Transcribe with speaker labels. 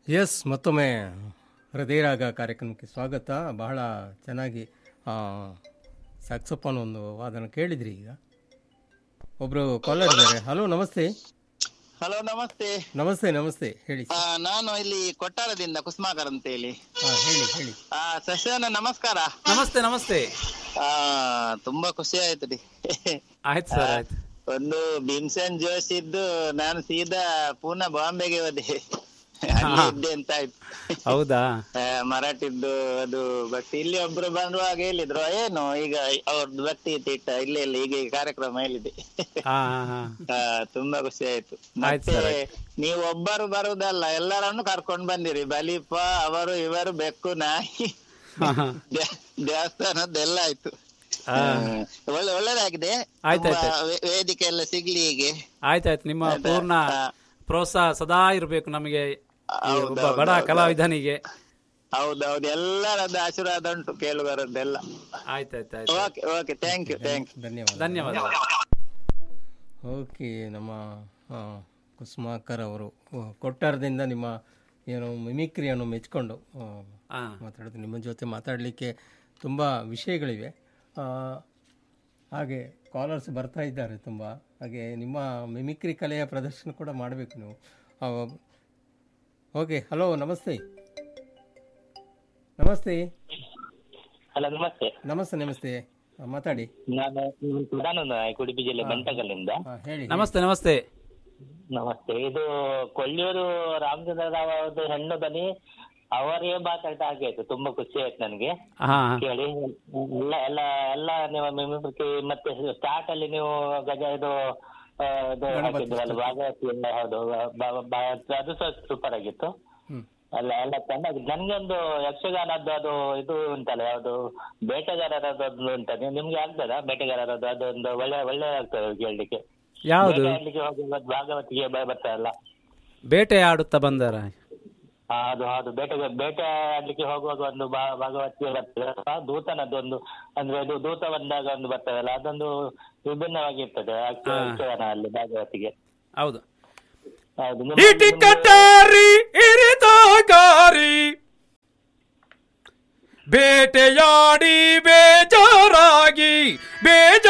Speaker 1: S ಮತ್ತೊಮ್ಮೆ ಹೃದಯರಾಗ ಕಾರ್ಯಕ್ರಮಕ್ಕೆ ಸ್ವಾಗತ ಬಹಳ ಚೆನ್ನಾಗಿ ಸ್ಯಾಕ್ಸೋಫೋನ್ ಒಂದು ವಾದನ ಕೇಳಿದ್ರಿ ಈಗ ಒಬ್ರು ಕಾಲರ್ ಇದ್ದಾರೆ ಹಲೋ ನಮಸ್ತೆ
Speaker 2: ಹಲೋ ನಮಸ್ತೆ
Speaker 1: ನಮಸ್ತೆ ನಮಸ್ತೆ ಹೇಳಿ
Speaker 2: ಆ, ನಾನು ಇಲ್ಲಿ ಕೊಟ್ಟಾರದಿಂದ ಕುಸ್ಮಾಕರ್ ಅಂತ ಹೇಳಿ
Speaker 1: ಹಾ ಹೇಳಿ ಹೇಳಿ
Speaker 2: ಆ ಸಸ್ಯನ ನಮಸ್ಕಾರ
Speaker 3: ನಮಸ್ತೆ ನಮಸ್ತೆ
Speaker 2: ಆ ತುಂಬಾ ಖುಷಿ ಆಯ್ತು ರೀ
Speaker 3: ಆಯ್ತು ಸರ್ ಆಯ್ತು
Speaker 2: ಒಂದು ಭೀಮ್ಸೇನ್ ಜೋಶಿದ್ದು ನಾನು ಸೀದಾ ಪುನಃ ಬಾಂಬೆಗೆ ಹೋದೆ ಅಲ್ಲಿ ಇದ್ದೆ ಅಂತ ಆಯ್ತು
Speaker 3: ಹೌದಾ
Speaker 2: ಆ, ಮರಾಠಿದ್ದು ಅದು ಬಟ್ ಇಲ್ಲಿ ಒಬ್ರು ಬರುವಾಗ ಹೇಳಿದ್ರು ಏನು ಈಗ ಅವ್ರದ್ದು ಭಕ್ತಿ ಇಟ್ಟ ಇಲ್ಲೇ ಇಲ್ಲ ಈಗ ಈ ಕಾರ್ಯಕ್ರಮ ಹೇಳಿದೆ
Speaker 3: ಹಾ ಹಾ ಹಾ
Speaker 2: ಆ, ತುಂಬಾ ಖುಷಿ ಆಯ್ತು
Speaker 3: ಆಯ್ತು
Speaker 2: ಮತ್ತೆ
Speaker 3: ಸರ್,
Speaker 2: ನೀವು ಒಬ್ಬರು ಬರುದಲ್ಲ ಎಲ್ಲರನ್ನು ಕರ್ಕೊಂಡ್ ಬಂದಿರಿ ಬಲಿಪ ಅವರು ಇವರು ಬೆಕ್ಕು ನಾಯಿ
Speaker 3: ಹಾ, ಹಾ.
Speaker 2: ದೇ- ದೇವಸ್ಥಾನದ್ದೆಲ್ಲ ಆಯ್ತು
Speaker 3: ಆ.
Speaker 2: ಹ್ಮ್. ಒಳ್ಳೆ ಒಳ್ಳೆದಾಗಿದೆ
Speaker 3: ಆಯ್ತು,
Speaker 2: ತುಂಬಾ
Speaker 3: ಆಯ್ತು.
Speaker 2: ವೇ- ವೇದಿಕೆ ಎಲ್ಲ ಸಿಗ್ಲಿ ಹೀಗೆ
Speaker 3: ಆಯ್ತಾಯ್ತು ನಿಮ್ಮ ಪೂರ್ಣ
Speaker 2: ಹಾ.
Speaker 3: ಪ್ರೋತ್ಸಾಹ ಸದಾ ಇರ್ಬೇಕು ನಮಗೆ ಈ
Speaker 2: ಹೌದು,
Speaker 3: ಒಬ್ಬ
Speaker 2: ಹೌದು,
Speaker 3: ಬಡ
Speaker 2: ಹೌದು.
Speaker 3: ಕಲಾವಿದನಿಗೆ
Speaker 2: ಹೌದೌದು ಎಲ್ಲರದ್ದು ಆಶೀರ್ವಾದ ಉಂಟು ಕೇಳುಗರದ್ದೆಲ್ಲ
Speaker 3: ಆಯ್ತಾಯ್ತು ಆಯ್ತು
Speaker 2: okay okay thank you thank you
Speaker 1: ಧನ್ಯವಾದ
Speaker 3: ಧನ್ಯವಾದ
Speaker 1: ಓಕೆ ನಮ್ಮ ಆ, ಕುಸುಮಾಕರ್ ಅವರು ಆ, ಕೊಟ್ಟಾರದಿಂದ ನಿಮ್ಮ ಏನು ಮಿಮಿಕ್ರಿಯನ್ನು ಮೆಚ್ಕೊಂಡು ಆ,
Speaker 3: ಹಾ
Speaker 1: ಮಾತಾಡೋದು ನಿಮ್ಮ ಜೊತೆ ಮಾತಾಡಲಿಕ್ಕೆ ತುಂಬ ವಿಷಯಗಳಿವೆ ಆ, ಹಾಗೆ ಕಾಲರ್ಸ್ ಬರ್ತಾ ಇದ್ದಾರೆ ತುಂಬ ಹಾಗೆ ನಿಮ್ಮ ಮಿಮಿಕ್ರಿ ಕಲೆಯ ಪ್ರದರ್ಶನ ಕೂಡ ಮಾಡಬೇಕು ನೀವು ಆ, ಓಕೆ ಹಲೋ ನಮಸ್ತೆ ನಮಸ್ತೆ
Speaker 4: ಹಲೋ ನಮಸ್ತೆ
Speaker 1: ನಮಸ್ತೆ ನಮಸ್ತೆ ಆ, ಮಾತಾಡಿ
Speaker 4: ನಾನು ಪ್ರಧಾನ ನಾಯಕ್ ಉಡುಪಿ ಜಿಲ್ಲೆ ಬಂಟಕಲ್ಲಿಂದ
Speaker 1: ಹಾಂ ಹೇಳಿ
Speaker 3: ನಮಸ್ತೆ ನಮಸ್ತೆ
Speaker 4: ನಮಸ್ತೆ ಇದು ಕೊಲ್ಲಿಯೂರು ರಾಮಚಂದ್ರ ರಾವ್ ಅವ್ರದ್ದು ಹೆಣ್ಣು ದನಿ ಅವರೇ ಮಾತಾಡ್ತಾ ಹಾಗೆ ಆಯ್ತು ತುಂಬಾ ಖುಷಿ ಆಯ್ತು ನನಗೆ
Speaker 3: ಹಾ
Speaker 4: ಕೇಳಿ ಎಲ್ಲ ಎಲ್ಲ ಎಲ್ಲ ನಿಮ್ಮ ಮಿಮಿಕ್ರಿ ಮತ್ತೆ ಸ್ಟಾರ್ಟ್ ಅಲ್ಲಿ ನೀವು ಗಜ ಇದು ಆ, ಇದು ಹಾಕಿದ್ರಲ್ಲ ಭಾಗವತಿ ಎಲ್ಲ ಹೌದು ಬ- ಬ- ಅದು ಸಹ ಸೂಪರ್ ಆಗಿತ್ತು
Speaker 1: ಹ್ಞೂ
Speaker 4: ಅಲ್ಲ ಎಲ್ಲ ಚೆನ್ನಾಗಿದೆ ನನ್ಗೊಂದು ಯಕ್ಷಗಾನದ್ದು ಅದು ಇದು ಉಂಟಲ್ಲ ಯಾವುದು ಬೇಟೆಗಾರರದ್ದು ಒಂದು ಉಂಟಲ್ಲ ನಿಮ್ಗೆ ಆಗ್ತದಾ ಬೇಟೆಗಾರರದ್ದು ಅದೊಂದು ಒಳ್ಳೆ ಒಳ್ಳೆ ಆಗ್ತದೆ ಕೇಳಲಿಕ್ಕೆ
Speaker 3: ಯಾವುದು
Speaker 4: ಬೇಟೆಯಾಡ್ಲಿಕ್ಕೆ ಹೋಗುವಾಗ ಭಾಗವತಿಗೆ ಬ- ಬರ್ತಾರಲ್ಲ
Speaker 3: ಬೇಟೆ ಆಡುತ್ತಾ ಬಂದಾರ
Speaker 4: ಹಾ, ಅದು ಹೌದು ಬೇಟೆ ಬೇಟೆ ಆಡ್ಲಿಕ್ಕೆ ಹೋಗುವಾಗ ಒಂದು ಭಾ- ಭಾಗವತಿಗೆ ಬರ್ತದೆ ಆ ದೂತನದ್ದು ಒಂದು ಅಂದ್ರೆ ಅದು ದೂತ ಬಂದಾಗ ಒಂದು ಬರ್ತದಲ್ಲ ಅದೊಂದು ವಿಭಿನ್ನವಾಗಿರ್ತದೆ ಯಕ್ಷ- ಯಕ್ಷಗಾನ ಅಲ್ಲಿ ಭಾಗವತಿಗೆ
Speaker 3: ಹೌದು
Speaker 4: ಹೌದು ನಿಮ್ಮ-
Speaker 3: ಇಟಿ ಕಟಾರಿ ಇರಿದಾಗಾರಿ ಬೇಟೆಯಾಡಿ ಬೇಜಾರಾಗಿ ಬೇಜ